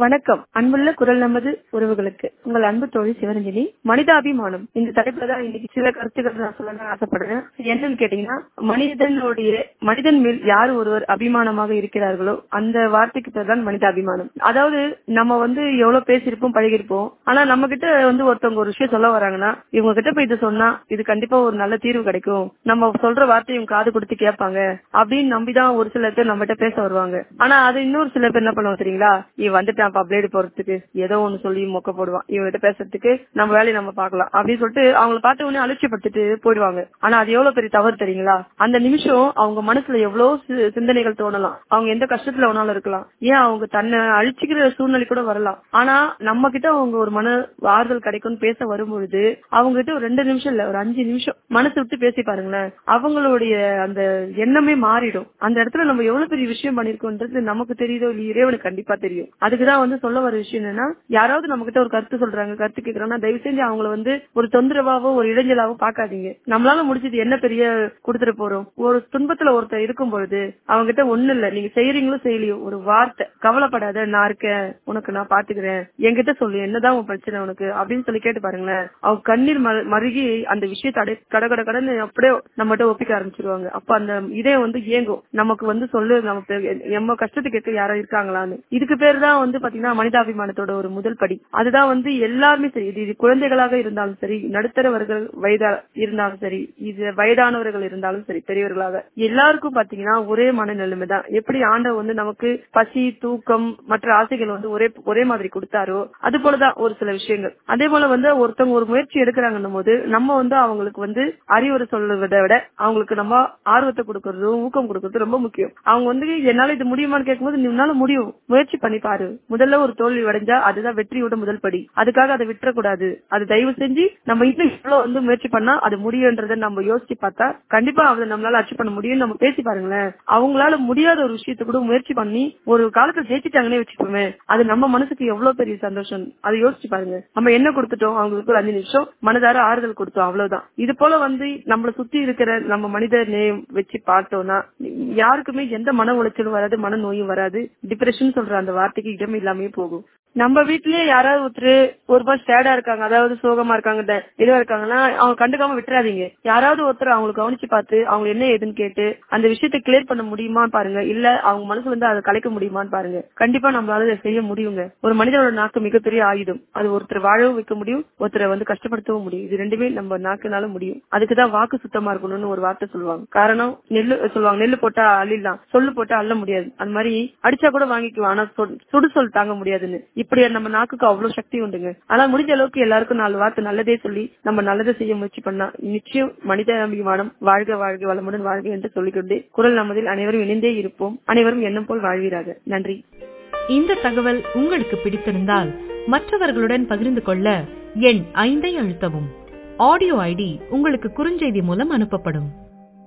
வணக்கம் அன்புள்ள குரல் நமது உறவுகளுக்கு உங்கள் அன்பு தோழி சிவரஞ்சனி மனிதாபிமானம் இந்த தலைப்புல தான் இன்னைக்கு சில கருத்துக்கள் நான் சொல்லணும்னு ஆசைப்படுறேன் என்னன்னு கேட்டீங்கன்னா மனிதனுடைய மனிதன் மேல் யார் ஒருவர் அபிமானமாக இருக்கிறார்களோ அந்த வார்த்தைக்கு பேர் தான் மனிதாபிமானம் அதாவது நம்ம வந்து எவ்வளவு பேசியிருப்போம் பழகிருப்போம் ஆனா நம்ம கிட்ட வந்து ஒருத்தவங்க ஒரு விஷயம் சொல்ல வராங்கன்னா இவங்க கிட்ட போய் இதை சொன்னா இது கண்டிப்பா ஒரு நல்ல தீர்வு கிடைக்கும் நம்ம சொல்ற வார்த்தையை இவங்க காது கொடுத்து கேட்பாங்க அப்படின்னு நம்பிதான் ஒரு சில பேர் நம்ம கிட்ட பேச வருவாங்க ஆனா அது இன்னொரு சில பேர் என்ன பண்ணுவாங்க தெரியுங்களா இவன் வந்துட்டான் பிளேடு போறதுக்கு ஏதோ ஒண்ணு சொல்லி மொக்க போடுவான் இவங்கிட்ட பேசுறதுக்கு நம்ம வேலையை நம்ம பார்க்கலாம் அப்படின்னு சொல்லிட்டு அவங்கள பார்த்த உடனே அலட்சியப்படுத்திட்டு போயிடுவாங்க ஆனா அது எவ்வளவு பெரிய தவறு தெரியுங்களா அந்த நிமிஷம் அவங்க மனசுல எவ்வளவு சி- சிந்தனைகள் தோணலாம் அவங்க எந்த கஷ்டத்துல வேணாலும் இருக்கலாம் ஏன் அவங்க தன்னை அழிச்சுக்கிற சூழ்நிலை கூட வரலாம் ஆனா நம்ம கிட்ட அவங்க ஒரு மன ஆறுதல் கிடைக்கும்னு பேச வரும்பொழுது அவங்க கிட்ட ஒரு ரெண்டு நிமிஷம் இல்ல ஒரு அஞ்சு நிமிஷம் மனசு விட்டு பேசி பாருங்களேன் அவங்களுடைய அந்த எண்ணமே மாறிடும் அந்த இடத்துல நம்ம எவ்வளவு பெரிய விஷயம் பண்ணிருக்கோன்றது நமக்கு தெரியுதோ இல்லையோ இறைவனுக்கு கண்டிப்பா தெரியும் அதுக்குதான் வந்து சொல்ல வர விஷயம் என்னன்னா யாராவது நம்ம கிட்ட ஒரு கருத்து சொல்றாங்க கருத்து கேக்குறாங்கன்னா தயவு செஞ்சு அவங்கள வந்து ஒரு தொந்தரவாவோ ஒரு இடைஞ்சலாவோ பாக்காதீங்க நம்மளால முடிஞ்சது என்ன பெரிய கொடுத்துட்டு போறோம் ஒரு துன்பத்துல ஒருத்தர் இருக்கும் பொழுது அவங்க கிட்ட ஒண்ணு இல்ல நீங்க செய்யறீங்களோ செய்யலையோ ஒரு வார்த்தை கவலைப்படாத நான் இருக்கேன் உனக்கு நான் பாத்துக்கிறேன் என்கிட்ட சொல்லு என்னதான் உன் பிரச்சனை உனக்கு அப்படின்னு சொல்லி கேட்டு பாருங்களேன் அவங்க கண்ணீர் ம- மருகி அந்த விஷயத்தை அடை கட கட கடன்னு அப்படியே நம்மகிட்ட ஒப்பிக்க ஆரம்பிச்சிருவாங்க அப்ப அந்த இதே வந்து ஏங்கும் நமக்கு வந்து சொல்லு நம்ம பெ- நம்ம கஷ்டத்துக்கு கேட்க யாரோ இருக்காங்களான்னு இதுக்கு பேர் தான் வந்து பாத்தீங்கன்னா மனிதாபிமானத்தோட ஒரு முதல் படி அதுதான் வந்து எல்லாருமே சரி இது இது குழந்தைகளாக இருந்தாலும் சரி நடுத்தரவர்கள் வயதா இருந்தாலும் சரி இது வயதானவர்கள் இருந்தாலும் சரி பெரியவர்களாக எல்லாருக்கும் பாத்தீங்கன்னா ஒரே மனநிலைமை தான் எப்படி ஆண்டவர் வந்து நமக்கு பசி தூக்கம் மற்ற ஆசைகள் வந்து ஒரே ஒரே மாதிரி கொடுத்தாரோ அது போலதான் ஒரு சில விஷயங்கள் அதே போல வந்து ஒருத்தவங்க ஒரு முயற்சி எடுக்கிறாங்கன்னும் போது நம்ம வந்து அவங்களுக்கு வந்து அறிவுரை சொல்லுவதை விட அவங்களுக்கு நம்ம ஆர்வத்தை கொடுக்கறதும் ஊக்கம் கொடுக்கறது ரொம்ப முக்கியம் அவங்க வந்து என்னால இது முடியுமான்னு கேட்கும்போது உன்னால முடியும் முயற்சி பண்ணி பாரு முதல்ல ஒரு தோல்வி அடைஞ்சா அதுதான் வெற்றியோட முதல் படி அதுக்காக அதை விட்டுறக்கூடாது அது தயவு செஞ்சு நம்ம இன்னும் இவ்வளவு வந்து முயற்சி பண்ணா அது முடியுன்றதை நம்ம யோசிச்சு பார்த்தா கண்டிப்பா அதை நம்மளால அச்சீவ் பண்ண முடியும் நம்ம பேசி பாருங்களேன் அவங்களால முடியாத ஒரு விஷயத்தை கூட முயற்சி பண்ணி ஒரு காலத்துல ஜெயிச்சிட்டாங்கன்னே வச்சுக்கோமே அது நம்ம மனசுக்கு எவ்வளவு பெரிய சந்தோஷம் அதை யோசிச்சு பாருங்க நம்ம என்ன கொடுத்துட்டோம் அவங்களுக்கு ஒரு அஞ்சு நிமிஷம் மனதார ஆறுதல் கொடுத்தோம் அவ்வளவுதான் இது போல வந்து நம்மள சுத்தி இருக்கிற நம்ம மனித நேயம் வச்சு பார்த்தோம்னா யாருக்குமே எந்த மன உளைச்சலும் வராது மன நோயும் வராது டிப்ரெஷன் சொல்ற அந்த வார்த்தைக்கு இடம் இல்லாமே போகும் நம்ம வீட்லயே யாராவது ஒருத்தர் ஒரு மாதிரி சேடா இருக்காங்க அதாவது சோகமா இருக்காங்க த- இதுவா இருக்காங்கன்னா அவங்க கண்டுக்காம விட்டுறாதீங்க யாராவது ஒருத்தர் அவங்களை கவனிச்சு பார்த்து அவங்க என்ன ஏதுன்னு கேட்டு அந்த விஷயத்தை கிளியர் பண்ண முடியுமான்னு பாருங்க இல்ல அவங்க மனசுல இருந்து அதை கலைக்க முடியுமான்னு பாருங்க கண்டிப்பா நம்மளால இதை செய்ய முடியுங்க ஒரு மனிதனோட நாக்கு மிகப்பெரிய ஆயுதம் அது ஒருத்தர் வாழவும் வைக்க முடியும் ஒருத்தரை வந்து கஷ்டப்படுத்தவும் முடியும் இது ரெண்டுமே நம்ம நாக்குனால முடியும் அதுக்குதான் வாக்கு சுத்தமா இருக்கணும்னு ஒரு வார்த்தை சொல்லுவாங்க காரணம் நெல்லு சொல்லுவாங்க நெல்லு போட்டா அள்ளிடலாம் சொல்லு போட்டா அள்ள முடியாது அந்த மாதிரி அடிச்சா கூட வாங்கிக்குவோம் ஆனா சொல்- சுடு சொல் தாங்க முடியாதுன்னு இப்படி நம்ம நாக்குக்கு அவ்வளவு சக்தி உண்டுங்க ஆனா முடிஞ்ச அளவுக்கு எல்லாருக்கும் நாலு வார்த்தை நல்லதே சொல்லி நம்ம நல்லதை செய்ய முயற்சி பண்ணா நிச்சயம் மனித அபிமானம் வாழ்க வாழ்க வளமுடன் வாழ்க என்று சொல்லிக்கொண்டே குரல் நமதில் அனைவரும் இணைந்தே இருப்போம் அனைவரும் எண்ணம் போல் வாழ்வீராக நன்றி இந்த தகவல் உங்களுக்கு பிடித்திருந்தால் மற்றவர்களுடன் பகிர்ந்து கொள்ள எண் ஐந்தை அழுத்தவும் ஆடியோ ஐடி உங்களுக்கு குறுஞ்செய்தி மூலம் அனுப்பப்படும்